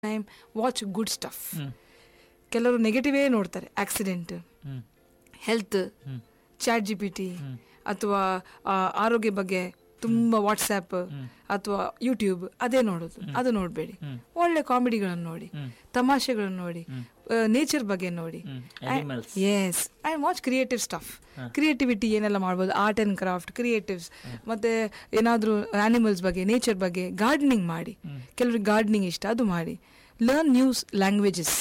Time watch good stuff ಕೆಲವರು ನೆಗೆಟಿವೇ ನೋಡ್ತಾರೆ accident hmm health chat G P T ಅಥವಾ ಆ, ಆರೋಗ್ಯ ಬಗ್ಗೆ ತುಂಬ ವಾಟ್ಸ್ಆ್ಯಪ್ ಅಥವಾ ಯೂಟ್ಯೂಬ್ ಅದೇ ನೋಡೋದು ಅದು ನೋಡಬೇಡಿ ಒಳ್ಳೆ ಕಾಮಿಡಿಗಳನ್ನು ನೋಡಿ ತಮಾಷೆಗಳನ್ನು ನೋಡಿ ನೇಚರ್ ಬಗ್ಗೆ ನೋಡಿ Animals. Yes I watch creative stuff creativity ಏನೆಲ್ಲ ಮಾಡ್ಬೋದು ಆರ್ಟ್ ಆ್ಯಂಡ್ ಕ್ರಾಫ್ಟ್ ಕ್ರಿಯೇಟಿವ್ಸ್ ಮತ್ತೆ ಏನಾದರೂ ಆನಿಮಲ್ಸ್ ಬಗ್ಗೆ ನೇಚರ್ ಬಗ್ಗೆ ಗಾರ್ಡನಿಂಗ್ ಮಾಡಿ ಕೆಲವ್ರಿಗೆ ಗಾರ್ಡನಿಂಗ್ ಇಷ್ಟ ಅದು ಮಾಡಿ ಲರ್ನ್ ನ್ಯೂಸ್ ಲ್ಯಾಂಗ್ವೇಜಸ್